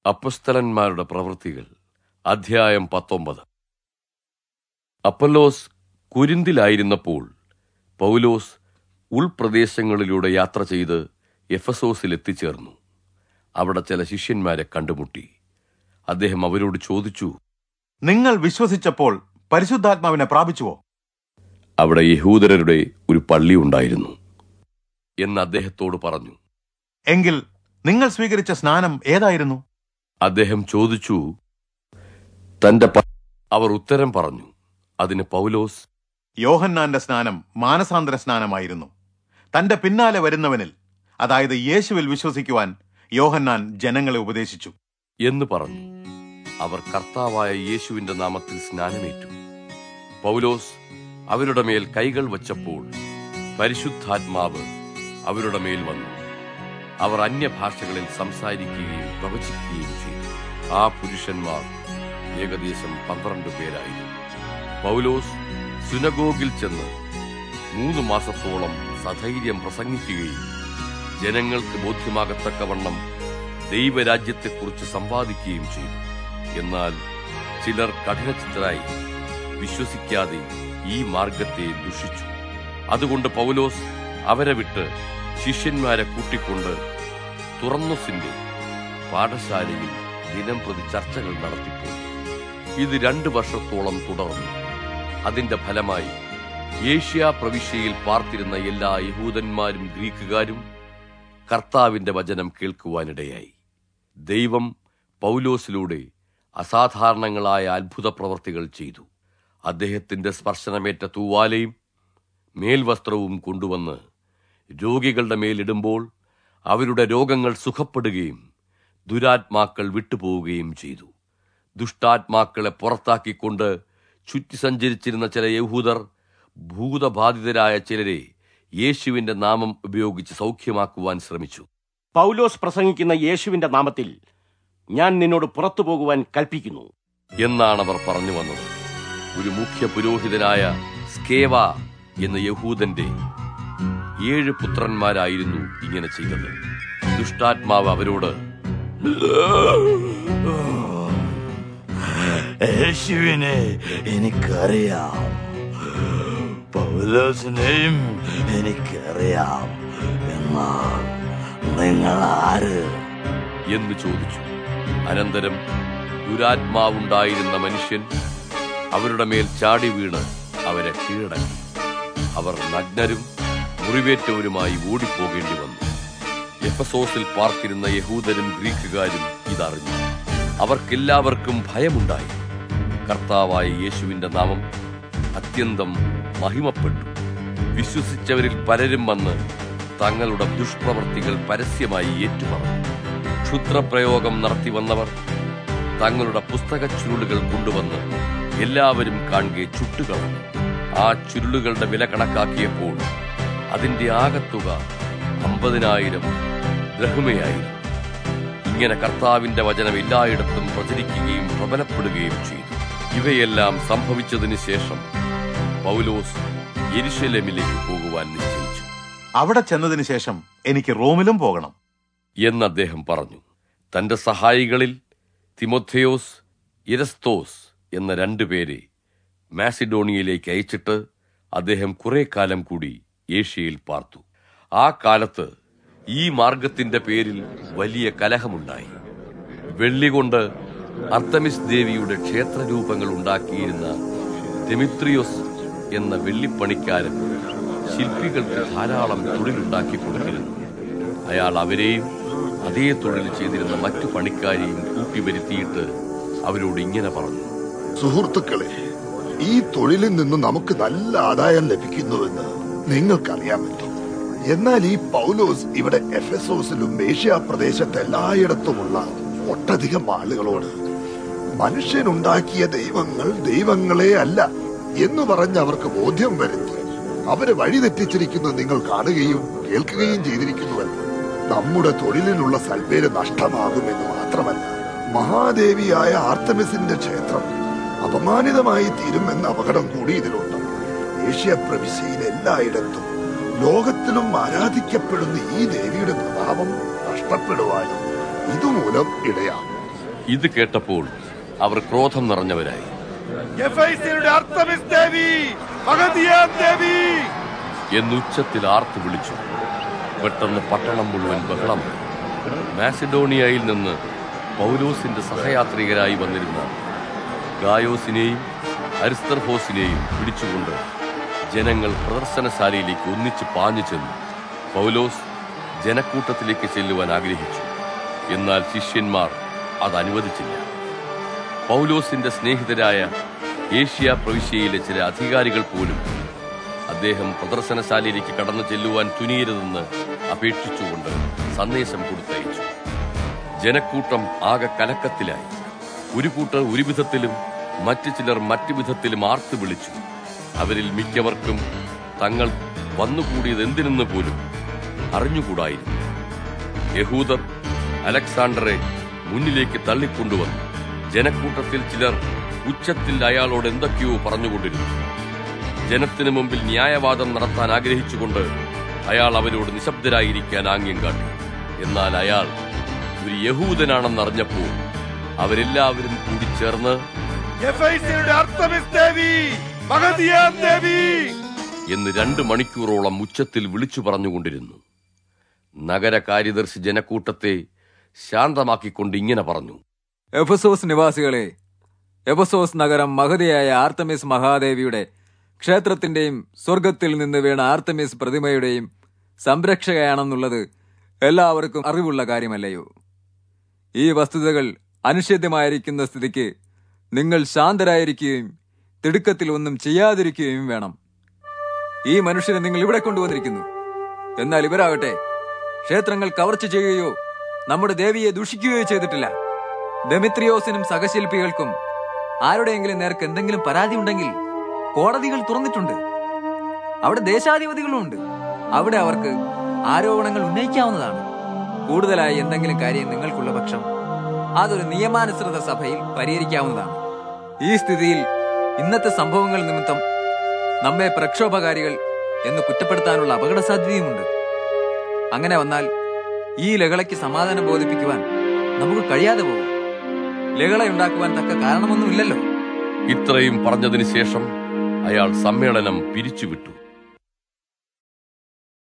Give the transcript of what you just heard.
അപ്പസ്തലന്മാരുടെ പ്രവൃത്തികൾ അധ്യായം പത്തൊമ്പത് അപ്പല്ലോസ് കുരിന്തിലായിരുന്നപ്പോൾ പൗലോസ് ഉൾപ്രദേശങ്ങളിലൂടെ യാത്ര ചെയ്ത് എഫസോസിൽ എത്തിച്ചേർന്നു അവിടെ ചില ശിഷ്യന്മാരെ കണ്ടുമുട്ടി അദ്ദേഹം അവരോട് ചോദിച്ചു നിങ്ങൾ വിശ്വസിച്ചപ്പോൾ പരിശുദ്ധാത്മാവിനെ പ്രാപിച്ചുവോ അവിടെ യഹൂദരുടെ ഒരു പള്ളി ഉണ്ടായിരുന്നു എന്ന് അദ്ദേഹത്തോട് പറഞ്ഞു എങ്കിൽ നിങ്ങൾ സ്വീകരിച്ച സ്നാനം ഏതായിരുന്നു അദ്ദേഹം ചോദിച്ചു തന്റെ പ- അവർ ഉത്തരം പറഞ്ഞു അതിന് പൗലോസ് യോഹന്നാന്റെ സ്നാനം മാനസാന്തര സ്നാനമായിരുന്നു തന്റെ പിന്നാലെ വരുന്നവനിൽ അതായത് യേശുവിൽ വിശ്വസിക്കുവാൻ യോഹന്നാൻ ജനങ്ങളെ ഉപദേശിച്ചു എന്ന് പറഞ്ഞു അവർ കർത്താവായ യേശുവിന്റെ നാമത്തിൽ സ്നാനമേറ്റു പൗലോസ് അവരുടെ മേൽ കൈകൾ വച്ചപ്പോൾ പരിശുദ്ധാത്മാവ് അവരുടെ മേൽ വന്നു അവർ അന്യഭാഷകളിൽ സംസാരിക്കുകയും പ്രവചിക്കുകയും ചെയ്തു ആ പുരുഷന്മാർ ഏകദേശം പന്ത്രണ്ട് പേരായിരുന്നു പൗലോസ് സുനഗോഗിൽ ചെന്ന് മൂന്ന് മാസത്തോളം സധൈര്യം പ്രസംഗിക്കുകയും ജനങ്ങൾക്ക് ബോധ്യമാകത്തക്കവണ്ണം ദൈവരാജ്യത്തെക്കുറിച്ച് സമ്പാദിക്കുകയും ചെയ്തു എന്നാൽ ചിലർ കഠിനചിത്തരായി വിശ്വസിക്കാതെ ഈ മാർഗത്തെ ദുഷിച്ചു അതുകൊണ്ട് പൗലോസ് അവരെ വിട്ട് ശിഷ്യന്മാരെ കൂട്ടിക്കൊണ്ട് തുറന്നുസിന്റെ പാഠശാലയിൽ ദിനം പ്രതി ചർച്ചകൾ നടത്തിപ്പോയി ഇത് രണ്ടു വർഷത്തോളം തുടർന്നു അതിന്റെ ഫലമായി ഏഷ്യ പ്രവിശ്യയിൽ പാർത്തിരുന്ന എല്ലാ യഹൂദന്മാരും ഗ്രീക്കുകാരും കർത്താവിന്റെ വചനം കേൾക്കുവാനിടയായി ദൈവം പൗലോസിലൂടെ അസാധാരണങ്ങളായ അത്ഭുത പ്രവർത്തികൾ ചെയ്തു അദ്ദേഹത്തിന്റെ സ്പർശനമേറ്റ തൂവാലയും മേൽവസ്ത്രവും കൊണ്ടുവന്ന് രോഗികളുടെ മേലിടുമ്പോൾ അവരുടെ രോഗങ്ങൾ സുഖപ്പെടുകയും ദുരാത്മാക്കൾ വിട്ടുപോവുകയും ചെയ്തു ദുഷ്ടാത്മാക്കളെ പുറത്താക്കിക്കൊണ്ട് ചുറ്റി സഞ്ചരിച്ചിരുന്ന ചില യഹൂദർ ഭൂതബാധിതരായ ചിലരെ യേശുവിന്റെ നാമം ഉപയോഗിച്ച് സൗഖ്യമാക്കുവാൻ ശ്രമിച്ചു പൗലോസ് പ്രസംഗിക്കുന്ന യേശുവിന്റെ നാമത്തിൽ ഞാൻ നിന്നോട് പുറത്തു പോകുവാൻ കൽപ്പിക്കുന്നു എന്നാണ് അവർ പറഞ്ഞു വന്നത് ഒരു മുഖ്യ പുരോഹിതനായ സ്കേവ എന്ന യഹൂദന്റെ ഏഴ് പുത്രന്മാരായിരുന്നു ഇങ്ങനെ ചെയ്തത് ദുഷ്ടാത്മാവ് അവരോട് യേശുവിനെ എനിക്കറിയാം പൗലോസിനെയും എനിക്കറിയാം എന്നാൽ നിങ്ങൾ ആര് എന്ന് ചോദിച്ചു അനന്തരം ദുരാത്മാവുണ്ടായിരുന്ന മനുഷ്യൻ അവരുടെ മേൽ ചാടി വീണ് അവരെ കീഴടക്കി അവർ നഗ്നരും മുറിവേറ്റവരുമായി ഓടിപ്പോകേണ്ടി വന്നു എഫസോസിൽ പാർത്തിരുന്ന യഹൂദരും ഗ്രീക്കുകാരും ഇതറിഞ്ഞു അവർക്കെല്ലാവർക്കും ഭയമുണ്ടായി കർത്താവായ യേശുവിന്റെ നാമം അത്യന്തം മഹിമപ്പെട്ടു വിശ്വസിച്ചവരിൽ പലരും വന്ന് തങ്ങളുടെ ദുഷ്പ്രവർത്തികൾ പരസ്യമായി ഏറ്റുപറഞ്ഞു ക്ഷുദ്രപ്രയോഗം നടത്തി വന്നവർ തങ്ങളുടെ പുസ്തക ചുരുളുകൾ കൊണ്ടുവന്ന് എല്ലാവരും കാണുകെ ചുട്ടുകളഞ്ഞു ആ ചുരുളുകളുടെ വില കണക്കാക്കിയപ്പോൾ അതിന്റെ ആകത്തുക അമ്പതിനായിരം ദ്രഹ്മയായിരുന്നു ഇങ്ങനെ കർത്താവിന്റെ വചനം എല്ലായിടത്തും പ്രചരിക്കുകയും പ്രബലപ്പെടുകയും ചെയ്തു ഇവയെല്ലാം സംഭവിച്ചതിന് ശേഷം പൗലോസ് യെരുശലേമിലേക്ക് പോകുവാൻ നിശ്ചയിച്ചു അവിടെ ചെന്നതിന് ശേഷം എനിക്ക് റോമിലും പോകണം എന്ന് അദ്ദേഹം പറഞ്ഞു തന്റെ സഹായികളിൽ തിമോഥെയോസ് ഇരസ്തോസ് എന്ന രണ്ടുപേരെ മാസിഡോണിയയിലേക്ക് അയച്ചിട്ട് അദ്ദേഹം കുറെ കാലം കൂടി ഏഷ്യയിൽ പാർത്തു ആ കാലത്ത് ഈ മാർഗത്തിന്റെ പേരിൽ വലിയ കലഹമുണ്ടായി വെള്ളി കൊണ്ട് അർത്തമിസ് ദേവിയുടെ ക്ഷേത്രരൂപങ്ങൾ ഉണ്ടാക്കിയിരുന്ന ഡെമിത്രിയോസ് എന്ന വെള്ളിപ്പണിക്കാരൻ ശില്പികൾക്ക് ധാരാളം തൊഴിലുണ്ടാക്കി കൊടുത്തിരുന്നു അയാൾ അവരെയും അതേ തൊഴിൽ ചെയ്തിരുന്ന മറ്റു പണിക്കാരെയും കൂട്ടിവരുത്തിയിട്ട് അവരോട് ഇങ്ങനെ പറഞ്ഞു സുഹൃത്തുക്കളെ ഈ തൊഴിലിൽ നിന്ന് നമുക്ക് നല്ല ആദായം ലഭിക്കുന്നുവെന്ന് നിങ്ങൾക്കറിയാമല്ലോ എന്നാൽ ഈ പൗലോസ് ഇവിടെ എഫെസോസിലും ഏഷ്യ പ്രദേശത്ത് എല്ലായിടത്തുമുള്ള ഒട്ടധികം ആളുകളോട് മനുഷ്യനുണ്ടാക്കിയ ദൈവങ്ങൾ ദൈവങ്ങളെ അല്ല എന്ന് പറഞ്ഞ് അവർക്ക് ബോധ്യം വരുത്തി അവരെ വഴിതെറ്റിച്ചിരിക്കുന്നത് നിങ്ങൾ കാണുകയും കേൾക്കുകയും ചെയ്തിരിക്കുന്നുവല്ലോ നമ്മുടെ തൊഴിലിനുള്ള സൽപ്പേര് നഷ്ടമാകുമെന്ന് മാത്രമല്ല മഹാദേവിയായ ആർത്തമിസിന്റെ ക്ഷേത്രം അപമാനിതമായി തീരുമെന്ന അപകടം കൂടി ഇതിലുണ്ട് ഏഷ്യ പ്രവിശ്യയിൽ എല്ലായിടത്തും ലോകത്തിലും ആരാധിക്കപ്പെടുന്ന ഈ ദേവിയുടെ പ്രതാപം നഷ്ടപ്പെടുവാനും ഇതുമൂലം ഇടയാകും ഇത് കേട്ടപ്പോൾ അവർ ക്രോധം നിറഞ്ഞവരായി എഫൈസിയുടെ അർത്തമിസ് ദേവി മഹതിയാം ദേവി എന്നുച്ചത്തിൽ ആർത്തു വിളിച്ചു പെട്ടെന്ന് പട്ടണം മുഴുവൻ ബഹളം മാസിഡോണിയയിൽ നിന്ന് പൗലോസിന്റെ സഹയാത്രികരായി വന്നിരുന്ന ഗായോസിനെയും അരിസ്തർഹോസിനെയും പിടിച്ചുകൊണ്ട് ജനങ്ങൾ പ്രദർശനശാലയിലേക്ക് ഒന്നിച്ച് പാഞ്ഞു ചെന്നു പൗലോസ് ജനക്കൂട്ടത്തിലേക്ക് ചെല്ലുവാൻ ആഗ്രഹിച്ചു എന്നാൽ ശിഷ്യന്മാർ അത് അനുവദിച്ചില്ല പൗലോസിന്റെ സ്നേഹിതരായ ഏഷ്യ പ്രവിശ്യയിലെ ചില അധികാരികൾ പോലും അദ്ദേഹം പ്രദർശനശാലയിലേക്ക് കടന്നു ചെല്ലുവാൻ തുനിയരുതെന്ന് അപേക്ഷിച്ചുകൊണ്ട് സന്ദേശം കൊടുത്തയച്ചു ജനക്കൂട്ടം ആകെ കലക്കത്തിലായി ഒരു കൂട്ടർ ഒരു വിധത്തിലും മറ്റു ചിലർ മറ്റു വിധത്തിലും ആർത്തു വിളിച്ചു അവരിൽ മിക്കവർക്കും തങ്ങൾ വന്നുകൂടിയത് എന്തിനെന്ന് പോലും അറിഞ്ഞുകൂടായിരുന്നു യഹൂദർ അലക്സാണ്ടറെ മുന്നിലേക്ക് തള്ളിക്കൊണ്ടുവന്നു ജനക്കൂട്ടത്തിൽ ചിലർ ഉച്ചത്തിൽ അയാളോട് എന്തൊക്കെയോ പറഞ്ഞുകൊണ്ടിരുന്നു ജനത്തിനു മുമ്പിൽ ന്യായവാദം നടത്താൻ ആഗ്രഹിച്ചുകൊണ്ട് അയാൾ അവരോട് നിശബ്ദരായിരിക്കാൻ ആംഗ്യം കാട്ടി എന്നാൽ അയാൾ ഒരു യഹൂദനാണെന്നറിഞ്ഞപ്പോൾ അവരെല്ലാവരും കൂടി ചേർന്ന് എഫൈസിയുടെ അർത്തമിസ് ദേവി മഹതിയാം ദേവി എന്ന് രണ്ട് മണിക്കൂറോളം ഉച്ചത്തിൽ വിളിച്ചു പറഞ്ഞുകൊണ്ടിരുന്നു നഗര കാര്യദർശി ജനക്കൂട്ടത്തെ ശാന്തമാക്കിക്കൊണ്ട് ഇങ്ങനെ പറഞ്ഞു എഫസോസ് നിവാസികളെ എഫസോസ് നഗരം മഹതിയായ ആർത്തമിസ് മഹാദേവിയുടെ ക്ഷേത്രത്തിന്റെയും സ്വർഗത്തിൽ നിന്ന് വീണ ആർത്തമിസ് പ്രതിമയുടെയും സംരക്ഷകയാണെന്നുള്ളത് എല്ലാവർക്കും അറിവുള്ള കാര്യമല്ലയോ ഈ വസ്തുതകൾ അനിഷേധ്യമായിരിക്കുന്ന സ്ഥിതിക്ക് നിങ്ങൾ ശാന്തരായിരിക്കുകയും തിടുക്കത്തിൽ ഒന്നും ചെയ്യാതിരിക്കുകയും വേണം ഈ മനുഷ്യനെ നിങ്ങൾ ഇവിടെ കൊണ്ടുവന്നിരിക്കുന്നു എന്നാൽ ഇവരാകട്ടെ ക്ഷേത്രങ്ങൾ കവർച്ച ചെയ്യുകയോ നമ്മുടെ ദേവിയെ ദുഷിക്കുകയോ ചെയ്തിട്ടില്ല ഡെമിത്രിയോസിനും സഹശില്പികൾക്കും ആരുടെയെങ്കിലും നേർക്ക് എന്തെങ്കിലും പരാതി ഉണ്ടെങ്കിൽ കോടതികൾ തുറന്നിട്ടുണ്ട് അവിടെ ദേശാധിപതികളും ഉണ്ട് അവിടെ അവർക്ക് ആരോപണങ്ങൾ ഉന്നയിക്കാവുന്നതാണ് കൂടുതലായി എന്തെങ്കിലും കാര്യം നിങ്ങൾക്കുള്ള പക്ഷം അതൊരു നിയമാനുസൃത സഭയിൽ പരിഹരിക്കാവുന്നതാണ് ഈ സ്ഥിതിയിൽ ഇന്നത്തെ സംഭവങ്ങൾ നിമിത്തം നമ്മെ പ്രക്ഷോഭകാരികൾ എന്ന് കുറ്റപ്പെടുത്താനുള്ള അപകട സാധ്യതയുമുണ്ട് അങ്ങനെ വന്നാൽ ഈ ലഹളയ്ക്ക് സമാധാനം ബോധിപ്പിക്കുവാൻ നമുക്ക് കഴിയാതെ പോകും ലഹളയുണ്ടാക്കുവാൻ തക്ക കാരണമൊന്നുമില്ലല്ലോ ഇത്രയും പറഞ്ഞതിന് ശേഷം അയാൾ സമ്മേളനം പിരിച്ചുവിട്ടു